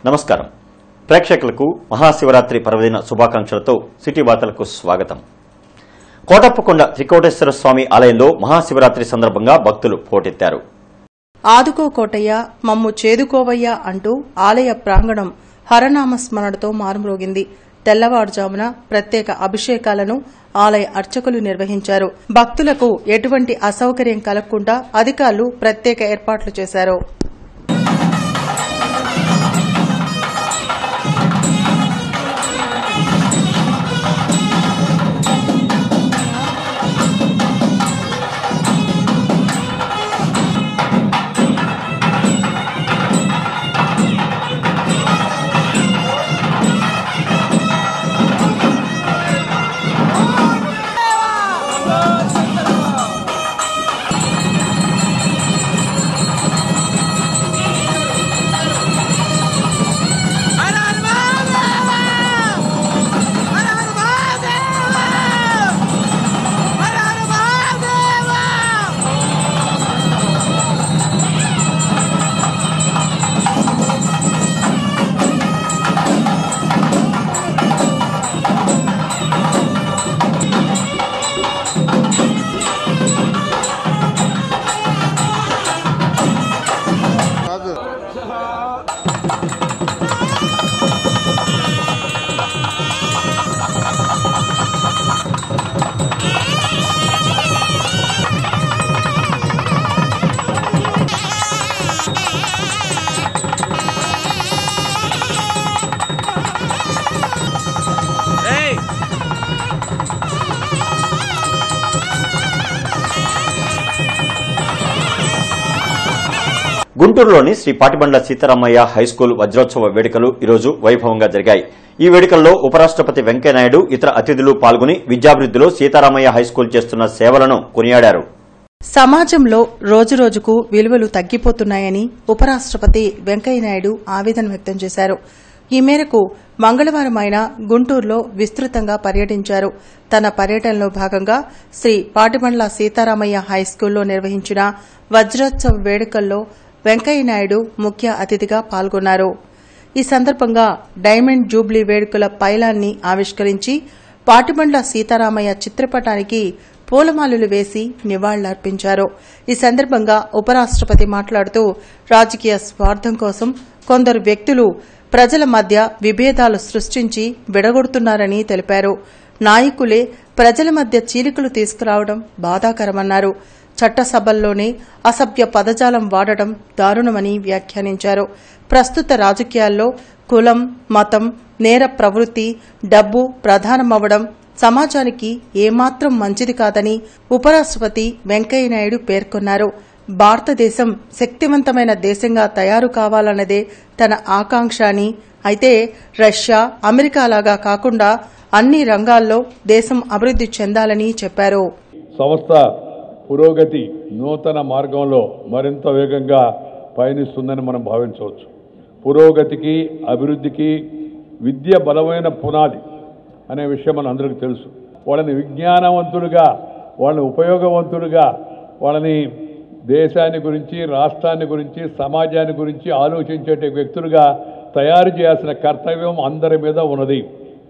నమస్కారం ప్రేక్షకులకు మహాశివరాత్రి పర్వదిన శుభాకాంక్షలతో సిటీ వార్తలకు స్వాగతం కోటప్పకొండ త్రికోటేశ్వర స్వామి ఆలయంలో మహాశివరాత్రి సందర్భంగా భక్తులు పోటెత్తారు ఆదుకో కోటయ్య మమ్ము చేదుకోవయ్యా అంటూ ఆలయ ప్రాంగణం హరనామ స్మరణతో మారుమ్రోగింది తెల్లవారుజామున ప్రత్యేక అభిషేకాలను ఆలయ అర్చకులు నిర్వహించారు భక్తులకు ఎటువంటి అసౌకర్యం కలగకుండా అధికారులు ప్రత్యేక ఏర్పాట్లు చేశారు హర హర మహాదేవ హర హర మహాదేవ హర హర మహాదేవ గుంటూరులోని శ్రీ పాటిబండ్ల సీతారామయ్య హైస్కూల్ వజ్రోత్సవ వేడుకలు ఈరోజు వైభవంగా జరిగాయి ఈ వేడుకల్లో ఉపరాష్టపతి వెంకయ్యనాయుడు ఇతర అతిథులు పాల్గొని విద్యాభివృద్దిలో సీతారామయ్య హైస్కూల్ చేస్తున్న సేవలను కొనియాడారు సమాజంలో రోజురోజుకు విలువలు తగ్గిపోతున్నాయని ఉపరాష్టపతి వెంకయ్యనాయుడు ఆవేదన వ్యక్తం చేశారు ఈ మేరకు మంగళవారం ఆయన గుంటూరులో విస్తృతంగా పర్యటించారు తన పర్యటనలో భాగంగా శ్రీ పాటిబండ్ల సీతారామయ్య హైస్కూల్లో నిర్వహించిన వజ్రోత్సవ వేడుకల్లో వెంకయ్యనాయుడు ముఖ్య అతిథిగా పాల్గొన్నారు ఈ సందర్భంగా డైమండ్ జూబ్లీ వేడుకల పైలాన్ని ఆవిష్కరించి పాటిబండ్ల సీతారామయ్య చిత్రపటానికి పూలమాలలు వేసి నివాళులర్పించారు ఈ సందర్భంగా ఉపరాష్టపతి మాట్లాడుతూ రాజకీయ స్వార్థం కోసం కొందరు వ్యక్తులు ప్రజల మధ్య విభేదాలు సృష్టించి విడగొడుతున్నారని తెలిపారు నాయకులే ప్రజల మధ్య చీలికలు తీసుకురావడం బాధాకరమన్నారు చట్టసభల్లోనే అసభ్య పదజాలం వాడటం దారుణమని వ్యాఖ్యానించారు ప్రస్తుత రాజకీయాల్లో కులం మతం నేర ప్రవృత్తి డబ్బు ప్రధానమవడం సమాజానికి ఏమాత్రం మంచిది కాదని ఉపరాష్టపతి వెంకయ్యనాయుడు పేర్కొన్నారు భారతదేశం శక్తివంతమైన దేశంగా తయారు కావాలన్నదే తన ఆకాంక్ష అని అయితే రష్యా అమెరికాలాగా కాకుండా అన్ని రంగాల్లో దేశం అభివృద్ది చెందాలని చెప్పారు సంస్థ పురోగతి నూతన మార్గంలో మరింత వేగంగా పయనిస్తుందని మనం భావించవచ్చు పురోగతికి అభివృద్ధికి విద్య బలమైన పునాది అనే విషయం మన అందరికీ తెలుసు వాళ్ళని విజ్ఞానవంతులుగా వాళ్ళని ఉపయోగవంతులుగా వాళ్ళని దేశాన్ని గురించి రాష్ట్రాన్ని గురించి సమాజాన్ని గురించి ఆలోచించే వ్యక్తులుగా తయారు చేయాల్సిన కర్తవ్యం అందరి మీద ఉన్నది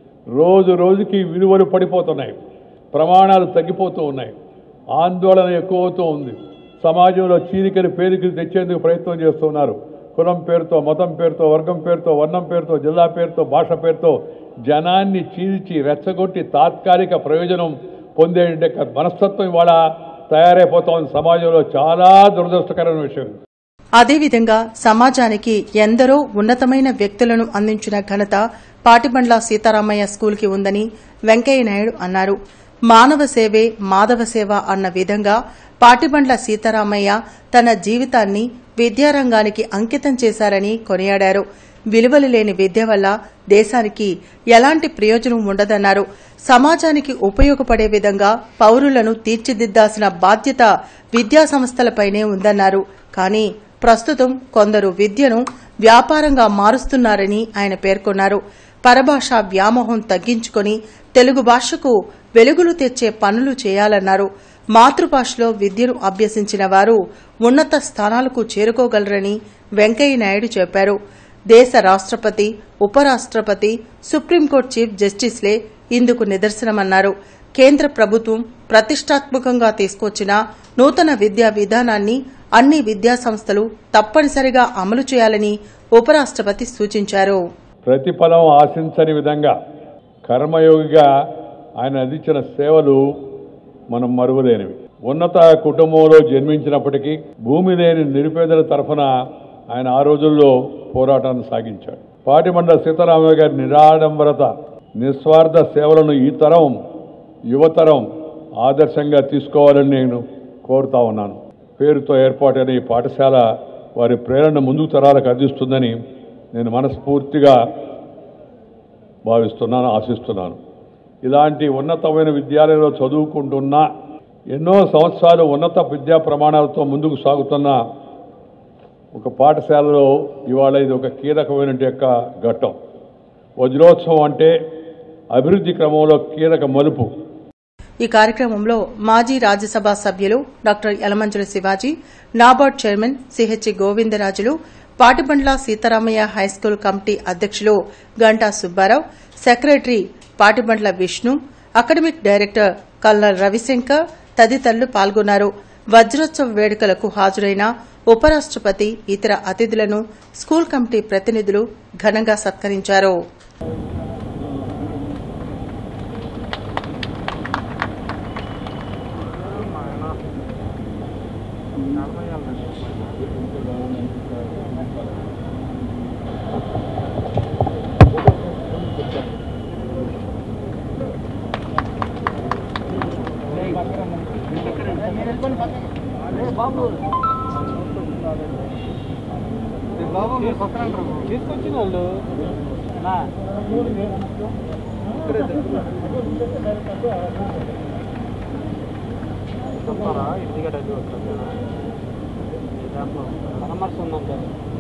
రోజు రోజుకి విలువలు పడిపోతున్నాయి ప్రమాణాలు తగ్గిపోతూ ఉన్నాయి ఆందోళన ఎక్కువ అవుతూ ఉంది సమాజంలో చీలికలు పేలికలు తెచ్చేందుకు ప్రయత్నం చేస్తున్నారు కులం పేరుతో మతం పేరుతో వర్గం పేరుతో వర్ణం పేరుతో జిల్లా పేరుతో భాష పేరుతో జనాన్ని చీల్చి రెచ్చగొట్టి తాత్కాలిక ప్రయోజనం పొందే మనస్తత్వం ఇవాళ తయారైపోతోంది సమాజంలో చాలా దురదృష్టకరమైన విషయం అదేవిధంగా సమాజానికి ఎందరో ఉన్నతమైన వ్యక్తులను అందించిన ఘనత పాటిబండ్ల సీతారామయ్య స్కూల్కి ఉందని వెంకయ్యనాయుడు అన్నారు మానవ సేవే మాధవ సేవ అన్న విధంగా పాటిబండ్ల సీతారామయ్య తన జీవితాన్ని విద్యారంగానికి అంకితం చేశారని కొనియాడారు విలువలు లేని విద్య వల్ల దేశానికి ఎలాంటి ప్రయోజనం ఉండదన్నారు సమాజానికి ఉపయోగపడే విధంగా పౌరులను తీర్చిదిద్దాల్సిన బాధ్యత విద్యా సంస్థలపైనే ఉందన్నారు కానీ ప్రస్తుతం కొందరు విద్యను వ్యాపారంగా మారుస్తున్నారని ఆయన పేర్కొన్నారు పరభాష వ్యామోహం తగ్గించుకొని తెలుగు భాషకు వెలుగులు తెచ్చే పనులు చేయాలన్నారు మాతృభాషలో విద్యను అభ్యసించిన వారు ఉన్నత స్థానాలకు చేరుకోగలరని వెంకయ్య నాయుడు చెప్పారు దేశ రాష్ట్రపతి ఉపరాష్ట్రపతి సుప్రీంకోర్టు చీఫ్ జస్టిస్లే ఇందుకు నిదర్శనమన్నారు కేంద్ర ప్రభుత్వం ప్రతిష్టాత్మకంగా తీసుకొచ్చిన నూతన విద్యా విధానాన్ని అన్ని విద్యాసంస్థలు తప్పనిసరిగా అమలు చేయాలని ఉపరాష్ట్రపతి సూచించారు ప్రతిఫలం ఆశించని విధంగా కర్మయోగిగా ఆయన అందించిన సేవలు మనం మరువలేనివి ఉన్నత కుటుంబంలో జన్మించినప్పటికీ భూమి లేని నిరుపేదల తరఫున ఆయన ఆ రోజుల్లో పోరాటాన్ని సాగించాడు పాటిమండ సీతారామయ్య గారి నిరాడంబరత నిస్వార్థ సేవలను ఈ తరం యువతరం ఆదర్శంగా తీసుకోవాలని నేను కోరుతా ఉన్నాను పేరుతో ఏర్పాటైన ఈ పాఠశాల వారి ప్రేరణ ముందుకు తరాలకు అందిస్తుందని నేను మనస్ఫూర్తిగా భావిస్తున్నాను ఆశిస్తున్నాను ఇలాంటి ఉన్నతమైన విద్యాలయంలో చదువుకుంటున్న ఎన్నో సంవత్సరాలు ఉన్నత విద్యా ప్రమాణాలతో ముందుకు సాగుతున్న ఒక పాఠశాలలో ఇవాళ ఇది ఒక కీలకమైన యొక్క ఘట్టం వజ్రోత్సవం అంటే అభివృద్ధి క్రమంలో కీలక మలుపు ఈ కార్యక్రమంలో మాజీ రాజ్యసభ సభ్యులు doctor Yalamanchili Sivaji NABARD chairman CH Govindarajulu Patibandla Sitaramayya high school committee అధ్యక్షులు Ganta Subbarao secretary Patibandla Vishnu academic director colonel Ravishankar తదితరులు పాల్గొన్నారు వజ్రోత్సవ వేడుకలకు హాజరైన ఉపరాష్ట్రపతి ఇతర అతిథులను స్కూల్ కమిటీ ప్రతినిధులు ఘనంగా సత్కరించారు తీసుకొచ్చిన వాళ్ళు చెప్పారా ఇంటికి డబ్బు వస్తుంది దాంట్లో పరామర్శ ఉందంటే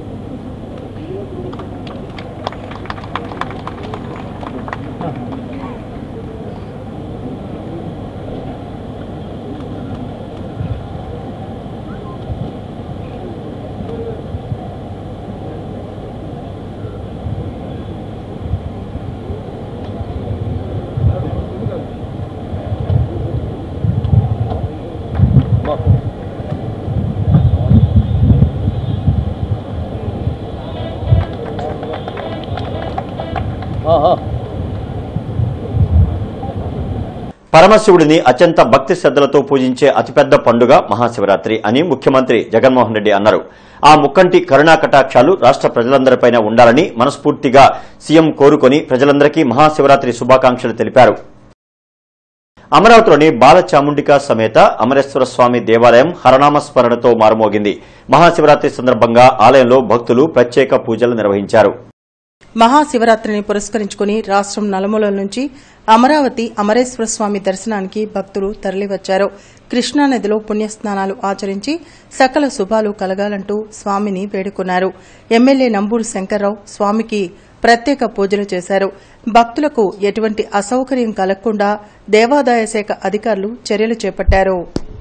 పరమశివుడిని అత్యంత భక్తి శ్రద్దలతో పూజించే అతిపెద్ద పండుగ మహాశివరాత్రి అని ముఖ్యమంత్రి జగన్మోహన్ రెడ్డి అన్నారు ఆ ముక్కంటి కరుణా కటాక్షాలు రాష్ట ప్రజలందరిపైన ఉండాలని మనస్ఫూర్తిగా సీఎం కోరుకొని ప్రజలందరికీ మహాశివరాత్రి శుభాకాంక్షలు తెలిపారు అమరావతిలోని బాలచాముండిక సమేత అమరేశ్వర స్వామి దేవాలయం హరనామస్మరణతో మారుమోగింది మహాశివరాత్రి సందర్భంగా ఆలయంలో భక్తులు ప్రత్యేక పూజలు నిర్వహించారు మహాశివరాత్రిని పురస్కరించుకుని రాష్ట్రం నలుమూలల నుంచి అమరావతి అమరేశ్వర స్వామి దర్శనానికి భక్తులు తరలివచ్చారు కృష్ణానదిలో పుణ్యస్నానాలు ఆచరించి సకల శుభాలు కలగాలంటూ స్వామిని వేడుకున్నారు ఎమ్మెల్యే నంబూరు శంకర్రావు స్వామికి ప్రత్యేక పూజలు చేశారు భక్తులకు ఎటువంటి అసౌకర్యం కలగకుండా దేవాదాయ శాఖ అధికారులు చర్యలు చేపట్టారు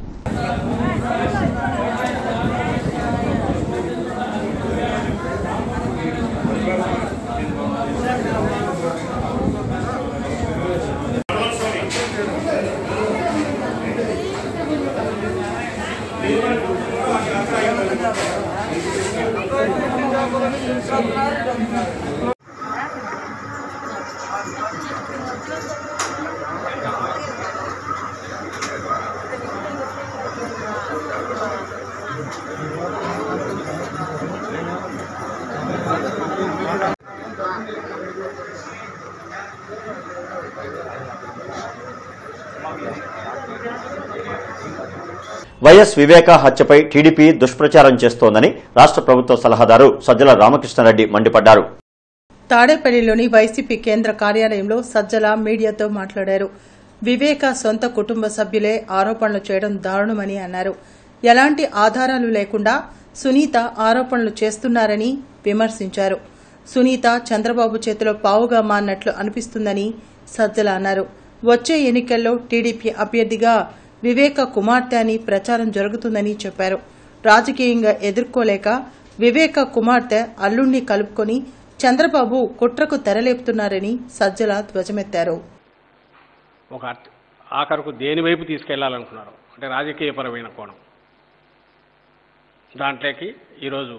వైఎస్ వివేక హత్యపై టీడీపీ దుష్ప్రచారం చేస్తోందని రాష్ట ప్రభుత్వ సలహాదారు సజ్జల రామకృష్ణారెడ్డి మండిపడ్డారు తాడేపల్లిలోని వైసీపీ కేంద్ర కార్యాలయంలో సజ్జల మీడియాతో మాట్లాడారు వివేక సొంత కుటుంబ సభ్యులే ఆరోపణలు చేయడం దారుణమని అన్నారు ఎలాంటి ఆధారాలు లేకుండా సునీత ఆరోపణలు చేస్తున్నారని విమర్శించారు సునీత చంద్రబాబు చేతిలో పావుగా మారినట్లు అనిపిస్తుందని సజ్జల అన్నారు వచ్చే ఎన్నికల్లో టీడీపీ అభ్యర్థిగా వివేక కుమార్తె అని ప్రచారం జరుగుతుందని చెప్పారు రాజకీయంగా ఎదుర్కోలేక వివేక కుమార్తె అల్లుణ్ణి కలుపుకొని చంద్రబాబు కుట్రకు తెరలేపుతున్నారని సజ్జల ధ్వజమెత్తారు ఒక అర్థ- ఆఖరుకు దేని వైపు తీసుకెళ్లాలనుకున్నారు అంటే రాజకీయపరమైన కోణం దాంట్లోకి ఈరోజు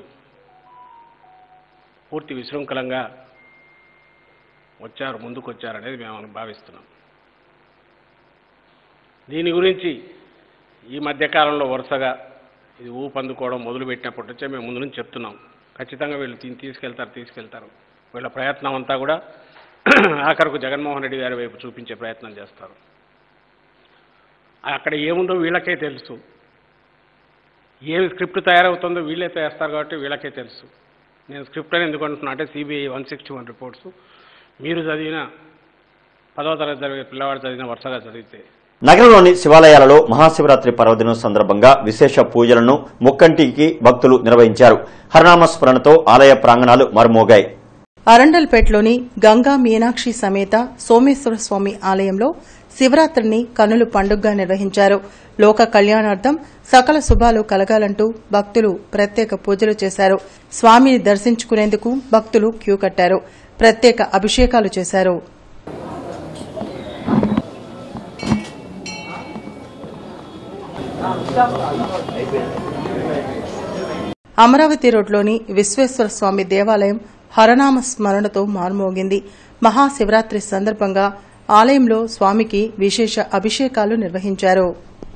పూర్తి విశృంఖలంగా వచ్చారు ముందుకు వచ్చారు అనేది మేము భావిస్తున్నాం దీని గురించి ఈ మధ్యకాలంలో వరుసగా ఇది ఊపందుకోవడం మొదలుపెట్టినప్పటి నుంచే మేము ముందు నుంచి చెప్తున్నాం ఖచ్చితంగా వీళ్ళు దీన్ని తీసుకెళ్తారు తీసుకెళ్తారు వీళ్ళ ప్రయత్నం అంతా కూడా ఆఖరకు జగన్మోహన్ రెడ్డి గారి వైపు చూపించే ప్రయత్నం చేస్తారు అక్కడ ఏముందో వీళ్ళకే తెలుసు ఏమి స్క్రిప్ట్ తయారవుతుందో వీళ్ళే చేస్తారు కాబట్టి వీళ్ళకే తెలుసు నేను స్క్రిప్ట్ అని ఎందుకు అంటున్నా అంటే CBI one sixty one reports మీరు చదివిన పదవ తరగతి చదివే పిల్లవాడు చదివిన వరుసగా చదివితే నగరంలోని శివాలయాలలో మహాశివరాత్రి పర్వదినం సందర్భంగా విశేష పూజలను ముక్కంటికి భక్తులు నిర్వహించారు హరనామ స్మరణతో ఆలయ ప్రాంగణాలు మరుమోగాయి అరండల్పేటలోని గంగా మీనాక్షి సమేత సోమేశ్వర స్వామి ఆలయంలో శివరాత్రిని కన్నులు పండుగగా నిర్వహించారు లోక కళ్యాణార్థం సకల శుభాలు కలగాలంటూ భక్తులు ప్రత్యేక పూజలు చేశారు స్వామిని దర్శించుకునేందుకు భక్తులు క్యూ కట్టారు ప్రత్యేక అభిషేకాలు చేశారు అమరావతి రోడ్లోని విశ్వేశ్వర స్వామి దేవాలయం హరనామ స్మరణతో మార్మోగింది మహాశివరాత్రి సందర్భంగా ఆలయంలో స్వామికి విశేష అభిషేకాలు నిర్వహించారు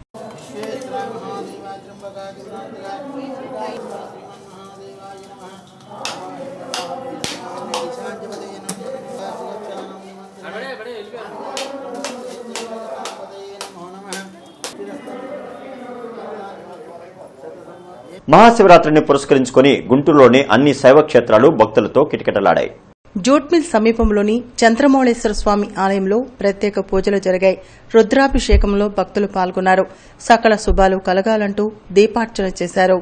మహాశివరాత్రిని పురస్కరించుకుని గుంటూరులోని అన్ని శైవ క్షేత్రాలు భక్తులతో కిటకిటలాడాయి జూట్మిల్ సమీపంలోని చంద్రమౌళేశ్వర స్వామి ఆలయంలో ప్రత్యేక పూజలు జరిగాయి రుద్రాభిషేకంలో భక్తులు పాల్గొన్నారు సకల శుభాలు కలగాలంటూ దీపార్చన చేశారు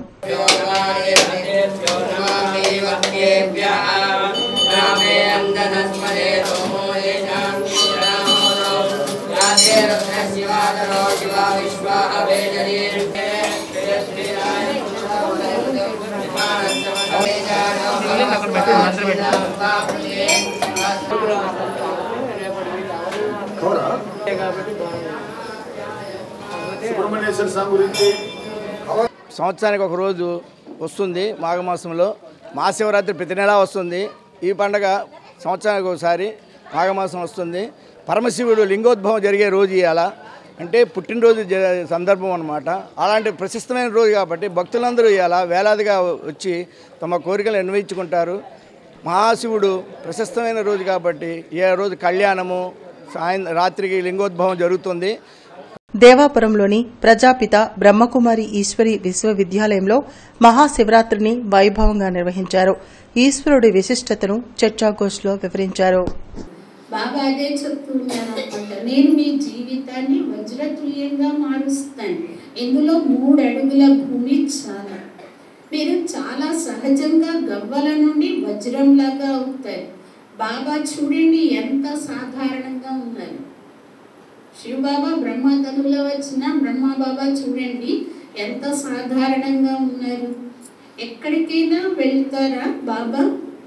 సుబ్రహ్మణ్యేశ్వర స్వామి గురించి సంవత్సరానికి ఒక రోజు వస్తుంది మాఘమాసంలో మహాశివరాత్రి ప్రతి నెలా వస్తుంది ఈ పండగ సంవత్సరానికి ఒకసారి మాఘమాసం వస్తుంది పరమశివుడు లింగోద్భవం జరిగే రోజు ఇవాళ అంటే పుట్టినరోజు జ- సందర్భం అనమాట అలాంటి ప్రశస్తమైన రోజు కాబట్టి భక్తులందరూ ఇవాళ వేలాదిగా వచ్చి తమ కోరికలు అన్వయించుకుంటారు మహాశివుడు ప్రశస్తమైన రోజు కాబట్టి ఏ రోజు కళ్యాణము సాయం రాత్రికి లింగోద్భవం జరుగుతుంది దేవాపురంలోని ప్రజాపిత బ్రహ్మకుమారి ఈశ్వరి విశ్వవిద్యాలయంలో మహాశివరాత్రిని వైభవంగా నిర్వహించారు ఈశ్వరుడి విశిష్టతను చర్చాగోష్ఠిలో వివరించారు బాబా అదే చెప్తున్నాను అనమాట నేను మీ జీవితాన్ని వజ్రతుల్యంగా మారుస్తాను ఇందులో మూడు అడుగుల భూమి చాలా మీరు చాలా సహజంగా గవ్వల నుండి వజ్రంలాగా అవుతారు బాబా చూడండి ఎంత సాధారణంగా ఉన్నారు శివబాబా బ్రహ్మతనులో వచ్చిన బ్రహ్మబాబా చూడండి ఎంత సాధారణంగా ఉన్నారు ఎక్కడికైనా వెళ్తారా బాబా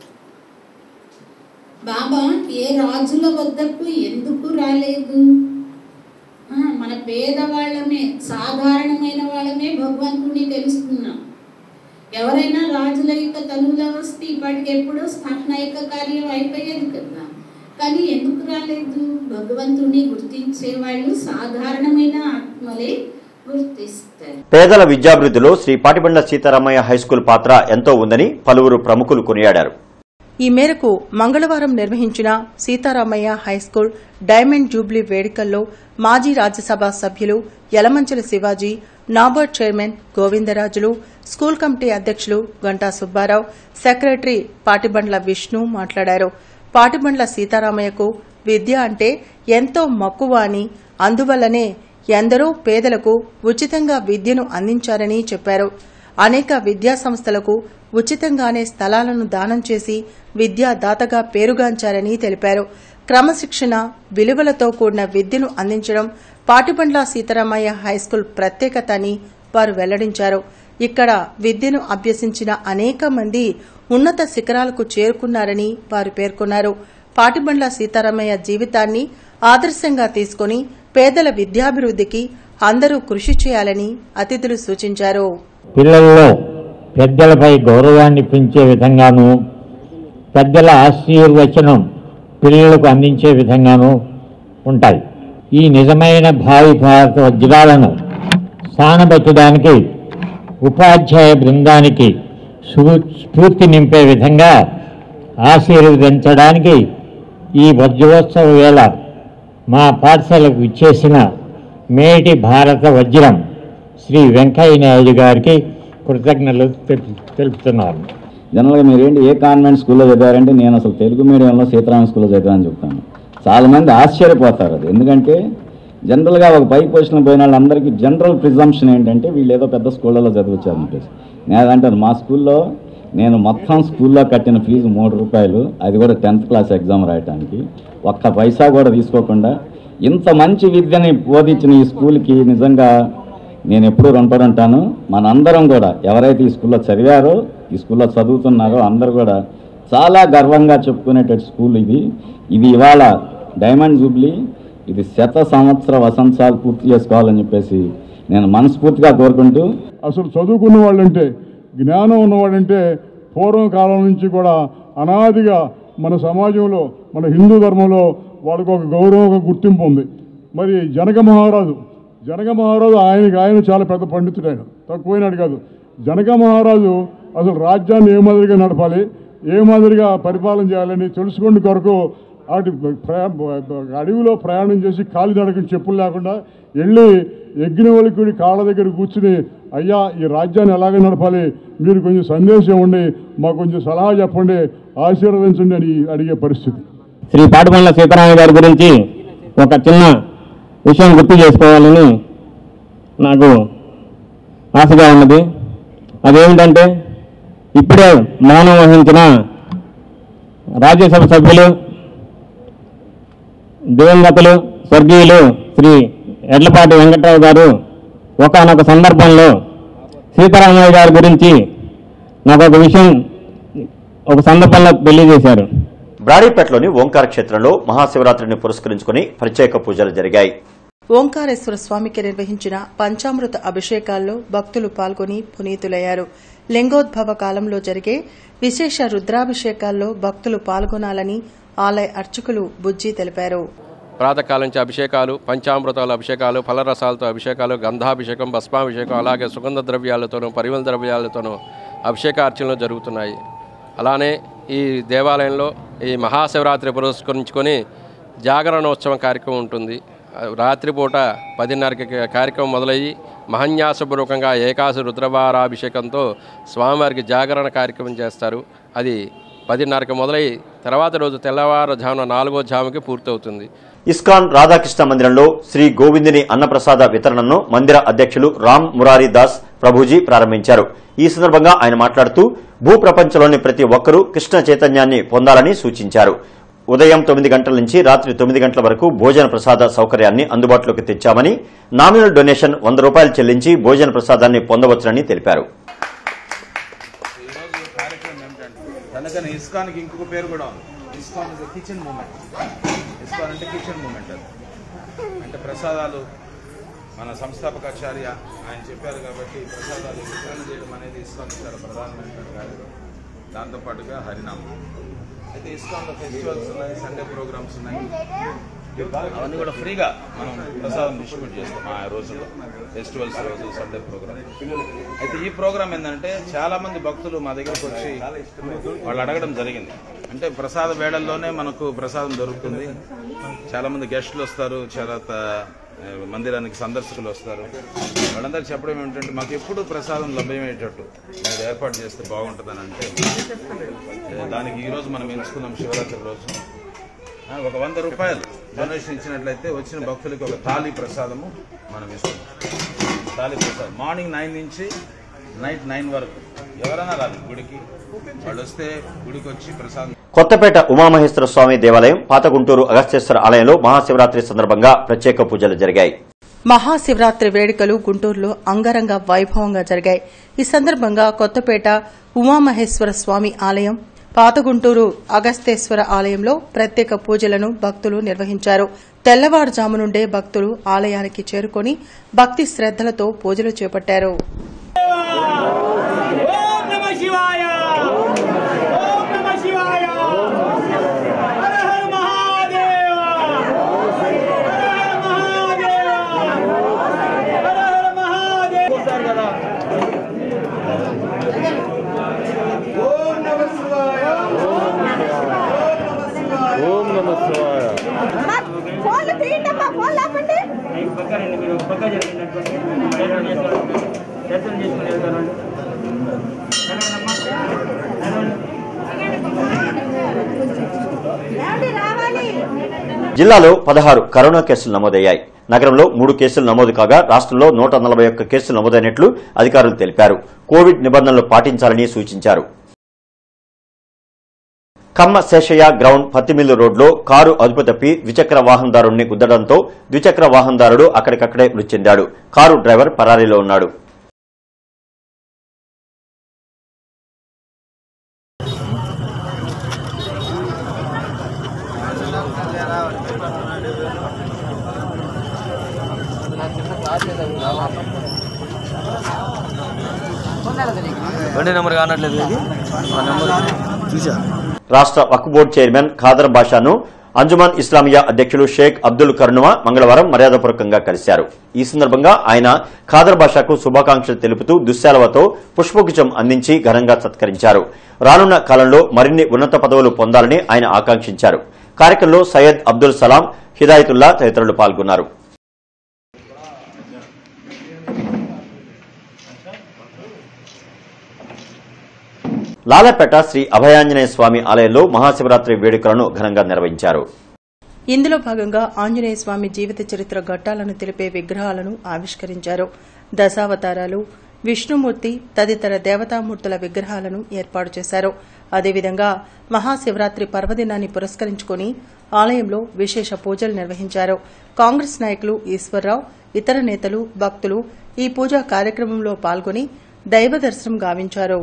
బాబా ఏ రాజుల వద్దకు ఎందుకు రాలేదు ఆ, మన పేదవాళ్ళమే సాధారణమైన వాళ్ళమే భగవంతుని తెలుసుకున్నాం ఎవరైనా రాజుల యొక్క తనువులో వస్తే ఇప్పటికి ఎప్పుడో స్థాపన యొక్క కార్యం అయిపోయేది కదా కానీ ఎందుకు రాలేదు భగవంతుని గుర్తించే వాళ్ళు సాధారణమైన ఆత్మలే గుర్తిస్తారు పేదల విద్యాభివృద్ధిలో శ్రీ పాటిబండ్ల సీతారామయ్య హైస్కూల్ పాత్ర ఎంతో ఉందని పలువురు ప్రముఖులు కొనియాడారు ఈ మేరకు మంగళవారం నిర్వహించిన సీతారామయ్య హైస్కూల్ డైమండ్ జూబ్లీ వేడుకల్లో మాజీ రాజ్యసభ సభ్యులు Yalamanchala Sivaji NABARD chairman Govindarajulu school committee అధ్యక్షులు గంటా సుబ్బారావు సెక్రటరీ పాటిబండ్ల విష్ణు మాట్లాడారు పాటిబండ్ల సీతారామయ్యకు విద్య అంటే ఎంతో మక్కువ అని అందువల్లనే ఎందరో పేదలకు ఉచితంగా విద్యను అందించారని చెప్పారు అనేక విద్యా సంస్థలకు ఉచితంగానే స్థలాలను దానం చేసి విద్యాదాతగా పేరుగాంచారని తెలిపారు క్రమశిక్షణ విలువలతో కూడిన విద్యను అందించడం పాటిబండ్ల సీతారామయ్య హైస్కూల్ ప్రత్యేకత అని వారు వెల్లడించారు ఇక్కడ విద్యను అభ్యసించిన అనేక మంది ఉన్నత శిఖరాలకు చేరుకున్నారని వారు పేర్కొన్నారు పాటిబండ్ల సీతారామయ్య జీవితాన్ని ఆదర్శంగా తీసుకుని పేదల విద్యాభివృద్ధికి అందరూ కృషి చేయాలని అతిథులు సూచించారు పిల్లల్లో పెద్దలపై గౌరవాన్ని పెంచే విధంగాను పెద్దల ఆశీర్వచనం పిల్లలకు అందించే విధంగాను ఉంటాయి ఈ నిజమైన భావి భారత వజ్రాలను స్థానబెట్టడానికి ఉపాధ్యాయ బృందానికి స్ఫూ- స్ఫూర్తి నింపే విధంగా ఆశీర్వదించడానికి ఈ వజ్రోత్సవ వేళ మా పాఠశాలకు ఇచ్చేసిన మేటి భారత వజ్రం శ్రీ వెంకయ్య నాయుడు గారికి కృతజ్ఞతలు తెలు- తెలుపుతున్నాను జనరల్గా మీరేంటి ఏ కాన్వెంట్ స్కూల్లో చదివారంటే నేను అసలు తెలుగు మీడియంలో సీతారామ స్కూల్లో చదివానని చెప్తాను చాలా మంది ఆశ్చర్యపోతారు అది ఎందుకంటే జనరల్గా ఒక పై పొజిషన్ పోయిన వాళ్ళందరికీ జనరల్ ప్రిజంప్షన్ ఏంటంటే వీళ్ళు ఏదో పెద్ద స్కూళ్ళలో చదివచ్చారని చెప్పేసి నేను అదంటాను మా స్కూల్లో నేను మొత్తం స్కూల్లో కట్టిన ఫీజు మూడు రూపాయలు అది కూడా టెన్త్ క్లాస్ ఎగ్జామ్ రాయటానికి ఒక్క పైసా కూడా తీసుకోకుండా ఇంత మంచి విద్యని బోధించిన ఈ స్కూల్కి నిజంగా నేను ఎప్పుడూ రుణపడి ఉంటాను మనందరం కూడా ఎవరైతే ఈ స్కూల్లో చదివారో ఈ స్కూల్లో చదువుతున్నారో అందరూ కూడా చాలా గర్వంగా చెప్పుకునేటట్టు స్కూల్ ఇది ఇది ఇవాళ డైమండ్ జూబ్లీ ఇది శత సంవత్సర వసంతాలు పూర్తి చేసుకోవాలని చెప్పేసి నేను మనస్ఫూర్తిగా కోరుకుంటూ అసలు చదువుకున్న వాళ్ళంటే జ్ఞానం ఉన్నవాడంటే పూర్వం కాలం నుంచి కూడా అనాదిగా మన సమాజంలో మన హిందూ ధర్మంలో వాళ్ళకు ఒక గౌరవం ఒక గుర్తింపు ఉంది మరి జనక మహారాజు జనక మహారాజు ఆయనకి ఆయన చాలా పెద్ద పండితుడు ఆయన తక్కువైనాడు కాదు జనక మహారాజు అసలు రాజ్యాన్ని ఏ మాదిరిగా నడపాలి ఏ మాదిరిగా పరిపాలన చేయాలని తెలుసుకునే కొరకు అటు ప్రయా అడవిలో ప్రయాణం చేసి కాలినడకని చెప్పులు లేకుండా వెళ్ళి యజ్ఞవల్కుడి కాళ్ళ దగ్గర కూర్చుని అయ్యా ఈ రాజ్యాన్ని ఎలాగ నడపాలి మీరు కొంచెం సందేశం ఇవ్వండి మాకు కొంచెం సలహా చెప్పండి ఆశీర్వదించండి అని అడిగే పరిస్థితి శ్రీ పాటిబండ్ల సీతారామ గారి గురించి ఒక చిన్న విషయం గుర్తు చేసుకోవాలని నాకు ఆశగా ఉన్నది అదేమిటంటే ఇప్పుడే మౌనం వహించిన రాజ్యసభ సభ్యులు దివంగతులు స్వర్గీయులు శ్రీ ఎడ్లపాటి వెంకట్రావు గారు ఒకనొక సందర్భంలో సీతారామయ్య గారి గురించి నాకు ఒక విషయం ఒక సందర్భంలో తెలియజేశారు బ్రాడీపేటలోని ఓంకార క్షేత్రంలో మహాశివరాత్రిని పురస్కరించుకుని ప్రత్యేక పూజలు జరిగాయి ఓంకారేశ్వర స్వామికి నిర్వహించిన పంచామృత అభిషేకాల్లో భక్తులు పాల్గొని పునీతులయ్యారు లింగోద్భవ కాలంలో జరిగే విశేష రుద్రాభిషేకాల్లో భక్తులు పాల్గొనాలని ఆలయ అర్చకులు బుజ్జి తెలిపారు ప్రాతకాలం నుంచి అభిషేకాలు పంచామృతాల అభిషేకాలు ఫలరసాలతో అభిషేకాలు గంధాభిషేకం భస్మాభిషేకం అలాగే సుగంధ ద్రవ్యాలతోనూ పరిమళ ద్రవ్యాలతోనూ అభిషేకార్చనలు జరుగుతున్నాయి అలానే ఈ దేవాలయంలో ఈ మహాశివరాత్రి పురస్కరించుకొని జాగరణోత్సవం కార్యక్రమం ఉంటుంది ఆ రాత్రిపూట పదిన్నరకి కార్యక్రమం మొదలయ్యి మహన్యాసపూర్వకంగా ఏకాశి రుద్రవారాభిషేకంతో స్వామివారికి జాగరణ కార్యక్రమం చేస్తారు అది పదిన్నరకు మొదలై తర్వాత రోజు తెల్లవారుజామున నాలుగో జాముకి పూర్తవుతుంది ఇస్కాన్ రాధాకృష్ణ మందిరంలో శ్రీ గోవిందుని అన్నప్రసాద వితరణను మందిర అధ్యక్షులు రామ్ మురారి దాస్ ప్రభుజీ ప్రారంభించారు ఈ సందర్భంగా ఆయన మాట్లాడుతూ భూ ప్రపంచంలోని ప్రతి ఒక్కరూ కృష్ణ చైతన్యాన్ని పొందాలని సూచించారు ఉదయం తొమ్మిది గంటల నుంచి రాత్రి తొమ్మిది గంటల వరకు భోజన ప్రసాద సౌకర్యాన్ని అందుబాటులోకి తెచ్చామని నామినల్ డొనేషన్ వంద రూపాయలు చెల్లించి భోజన ప్రసాదాన్ని పొందవచ్చునని తెలిపారు అందుకని ఇస్కాన్కి ఇంకొక పేరు కూడా ఉంది ISKCON is kitchen moment ISKCON అంటే కిచెన్ మూమెంట్ అది అంటే ప్రసాదాలు మన సంస్థాపకాచార్య ఆయన చెప్పారు కాబట్టి ప్రసాదాలు వితరణ చేయడం అనేది ఇస్కాన్ చాలా ప్రధానమైనటువంటి కార్యక్రమం దాంతోపాటుగా హరినామం అయితే ఇస్కాన్లో ఫెస్టివల్స్ ఉన్నాయి సండే ప్రోగ్రామ్స్ ఉన్నాయి అవన్నీ కూడా ఫ్రీగా మనం ప్రసాదం డిస్ట్రిబ్యూట్ చేస్తాం ఆ రోజుల్లో ఫెస్టివల్స్ రోజు సండే ప్రోగ్రామ్ అయితే ఈ ప్రోగ్రామ్ ఏంటంటే చాలా మంది భక్తులు మా దగ్గరకు వచ్చి వాళ్ళు అడగడం జరిగింది అంటే ప్రసాద వేళల్లోనే మనకు ప్రసాదం దొరుకుతుంది చాలా మంది గెస్టులు వస్తారు చాలా త- మందిరానికి సందర్శకులు వస్తారు వాళ్ళందరికీ చెప్పడం ఏమిటంటే మాకు ఎప్పుడు ప్రసాదం లభ్యమయ్యేటట్టు మీరు ఏర్పాటు చేస్తే బాగుంటుందని అంటే ఏ, దానికి ఈరోజు మనం ఎంచుకున్నాం శివరాత్రి రోజు ఆ, ఒక వంద రూపాయలు డొనేషన్ ఇచ్చినట్లయితే వచ్చిన భక్తులకి ఒక థాలీ ప్రసాదము మనం ఇస్తున్నాం థాలీ ప్రసాదం మార్నింగ్ నైన్ నుంచి నైట్ నైన్ వరకు ఎవరైనా రాదు గుడికి వాళ్ళు వస్తే గుడికి వచ్చి ప్రసాదం కొత్తపేట ఉమామహేశ్వర స్వామి దేవాలయం పాత గుంటూరు అగస్త్యేశ్వర ఆలయంలో మహాశివరాత్రి సందర్భంగా ప్రత్యేక పూజలు జరిగాయి మహాశివరాత్రి వేడుకలు గుంటూరులో అంగరంగ వైభవంగా జరిగాయి ఈ సందర్భంగా కొత్తపేట ఉమామహేశ్వర స్వామి ఆలయం పాత గుంటూరు అగస్తేశ్వర ఆలయంలో ప్రత్యేక పూజలను భక్తులు నిర్వహించారు తెల్లవారుజాము నుండే భక్తులు ఆలయానికి చేరుకొని భక్తి శ్రద్దలతో పూజలు చేపట్టారు ఓం నమ శివాయ ఓం నమ శివాయ హర హర మహాదేవ హర హర మహాదేవ హర హర మహాదేవ సార్ కదా ఓం నమ శివాయ ఓం నమ శివాయ ఫోన్లు తీయండమ్మా ఫోన్ లేపండి ఏమండి రావాలి జిల్లాలో పదహారు కరోనా కేసులు నమోదయ్యాయి నగరంలో మూడు కేసులు నమోదు కాగా రాష్ట్రంలో నూట నలభై ఒక్క కేసులు నమోదైనట్లు అధికారులు తెలిపారు కోవిడ్ నిబంధనలు పాటించాలని సూచించారు కమ్మ శేషయ్య గ్రౌండ్ పత్తిమిల్లు రోడ్లో కారు అదుపు తప్పి ద్విచక్ర వాహనదారుణ్ణి గుద్దడంతో ద్విచక్ర వాహనదారుడు అక్కడికక్కడే మృతి చెందాడు కారు డ్రైవర్ పరారీలో ఉన్నాడు బండి నెంబర్ కానట్లేదు ఇది ఆ నెంబర్ చూసా రాష్ట్ర వక్ఫ్ బోర్డు చైర్మన్ ఖాదర్ బాషాను అంజుమాన్ ఇస్లామియా అధ్యక్షులు షేక్ అబ్దుల్ కరుణుమా మంగళవారం మర్యాదపూర్వకంగా కలిశారు ఈ సందర్భంగా ఆయన ఖాదర్ బాషాకు శుభాకాంక్షలు తెలుపుతూ దుశ్శాలవతో పుష్పగుచ్చం అందించి ఘనంగా సత్కరించారు రానున్న కాలంలో మరిన్ని ఉన్నత పదవులు పొందాలని ఆయన ఆకాంక్షించారు కార్యక్రమంలో సయ్యద్ అబ్దుల్ సలాం హిదాయతుల్లా తదితరులు పాల్గొన్నారు లాలపేట శ్రీ అభయాంజనేయ స్వామి ఆలయంలో మహాశివరాత్రి వేడుకలను ఘనంగా నిర్వహించారు ఇందులో భాగంగా ఆంజనేయ స్వామి జీవిత చరిత్ర ఘట్టాలను తెలిపే విగ్రహాలను ఆవిష్కరించారు దశావతారాలు విష్ణుమూర్తి తదితర దేవతామూర్తుల విగ్రహాలను ఏర్పాటు చేశారు అదేవిధంగా మహాశివరాత్రి పర్వదినాన్ని పురస్కరించుకుని ఆలయంలో విశేష పూజలు నిర్వహించారు కాంగ్రెస్ నాయకులు ఈశ్వర్రావు ఇతర నేతలు భక్తులు ఈ పూజా కార్యక్రమంలో పాల్గొని దైవ దర్శనం గావించారు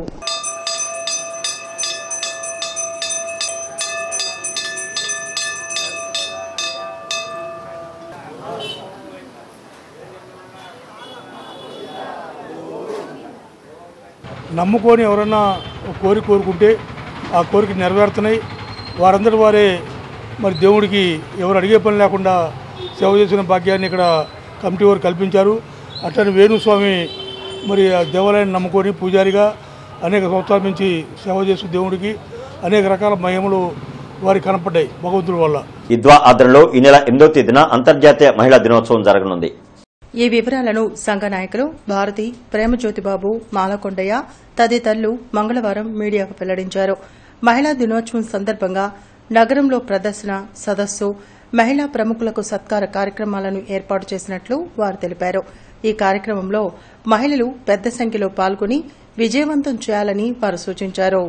నమ్ముకొని ఎవరన్నా ఒక కోరిక కోరుకుంటే ఆ కోరిక నెరవేరుతున్నాయి వారందరి వారే మరి దేవుడికి ఎవరు అడిగే పని లేకుండా సేవ చేసిన భాగ్యాన్ని ఇక్కడ కమిటీ వారు కల్పించారు అట్లనే వేణుస్వామి మరి ఆ దేవాలయాన్ని నమ్ముకొని పూజారిగా అనేక సంవత్సరాల నుంచి సేవ చేస్తూ దేవుడికి అనేక రకాల మహిమలు వారికి కనపడ్డాయి భగవంతుడి వల్ల ఇద్వా ఆధ్వర్యంలో ఈ నెల ఎనిమిదో తేదీన అంతర్జాతీయ మహిళా దినోత్సవం జరగనుంది ఈ వివరాలను సంఘ నాయకులు భారతి ప్రేమజ్యోతిబాబు మాలకొండయ్య తదితరులు మంగళవారం మీడియాకు వెల్లడించారు మహిళా దినోత్సవం సందర్భంగా నగరంలో ప్రదర్శన సదస్సు మహిళా ప్రముఖులకు సత్కార కార్యక్రమాలను ఏర్పాటు చేసినట్లు వారు తెలిపారు ఈ కార్యక్రమంలో మహిళలు పెద్ద సంఖ్యలో పాల్గొని విజయవంతం చేయాలని వారు సూచించారు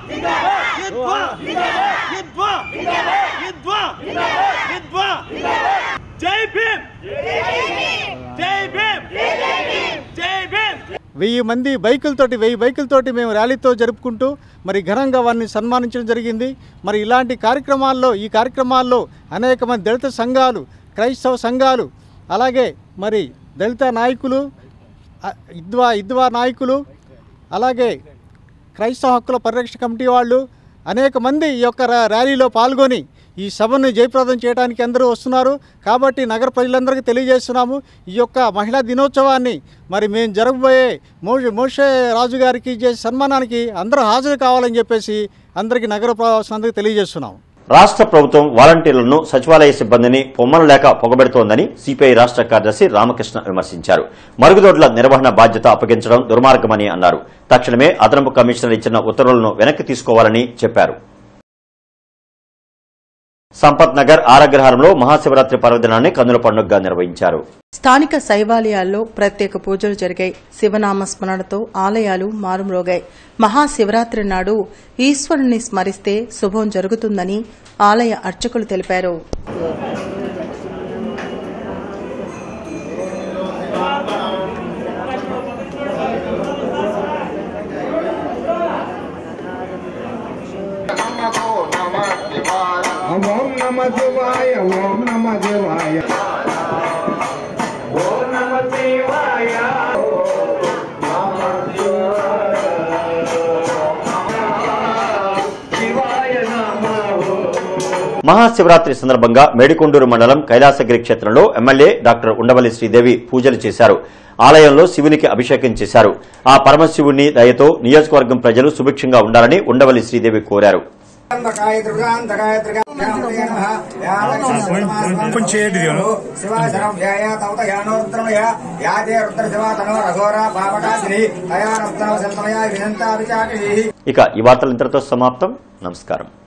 జై భీమ్ జై భీమ్ జై భీమ్ వెయ్యి మంది బైకులతోటి వెయ్యి బైకులతోటి మేము ర్యాలీతో జరుపుకుంటూ మరి ఘనంగా వారిని సన్మానించడం జరిగింది మరి ఇలాంటి కార్యక్రమాల్లో ఈ కార్యక్రమాల్లో అనేక మంది దళిత సంఘాలు క్రైస్తవ సంఘాలు అలాగే మరి దళిత నాయకులు ఆ, ఇద్వా ఇద్వా నాయకులు అలాగే క్రైస్తవ హక్కుల పరిరక్షణ కమిటీ వాళ్ళు అనేక మంది ఈ యొక్క రా- ర్యాలీలో పాల్గొని ఈ సభను జయప్రదం చేయడానికి అందరూ వస్తున్నారు కాబట్టి నగర ప్రజలందరికీ తెలియజేస్తున్నాము ఈ యొక్క మహిళా దినోత్సవాన్ని మరి మేము జరగబోయే మోషే మోషే రాజు గారికి చేసే సన్మానానికి అందరూ హాజరు కావాలని చెప్పేసి అందరికీ నగర ప్రవాసులందరికీ తెలియజేస్తున్నాము రాష్ట్ర ప్రభుత్వం వాలంటీర్లను సచివాలయ సిబ్బందిని పొమ్మలు లేక పొగబెడుతోందని సిపిఐ రాష్ట్ర కార్యదర్శి రామకృష్ణ విమర్శించారు మరుగుదొడ్ల నిర్వహణ బాధ్యత అప్పగించడం దుర్మార్గమని అన్నారు తక్షణమే అదనపు కమిషనర్ ఇచ్చిన ఉత్తర్వులను వెనక్కి తీసుకోవాలని చెప్పారు సంపత్ నగర్ ఆరగ్రహారంలో మహాశివరాత్రి పర్వదినాన్ని కన్నుల పండుగగా నిర్వహించారు స్థానిక శైవాలయాల్లో ప్రత్యేక పూజలు జరిగాయి శివనామ స్మరణతో ఆలయాలు మారుమ్రోగాయి మహాశివరాత్రి నాడు ఈశ్వరుని స్మరిస్తే శుభం జరుగుతుందని ఆలయ అర్చకులు తెలిపారు నమ శివాయ ఓం నమ శివాయ ఓం నమ శివాయ శివాయ నమ మహాశివరాత్రి సందర్భంగా మేడికొండూరు మండలం కైలాసగిరి క్షేత్రంలో ఎమ్మెల్యే డాక్టర్ ఉండవల్లి శ్రీదేవి పూజలు చేశారు ఆలయంలో శివునికి అభిషేకం చేశారు ఆ పరమశివుని దయతో నియోజకవర్గం ప్రజలు సుభిక్షంగా ఉండాలని ఉండవల్లి శ్రీదేవి కోరారు శివాశరం యాయా తవత యానోరుద్రమయ యాదే రుద్ర శివా తనో రఘోర పాపకాశిని తయా రత్నవ శంతమయ వినంతా విచాటి ఇక ఈ వార్తలు ఇంతటితో సమాప్తం నమస్కారం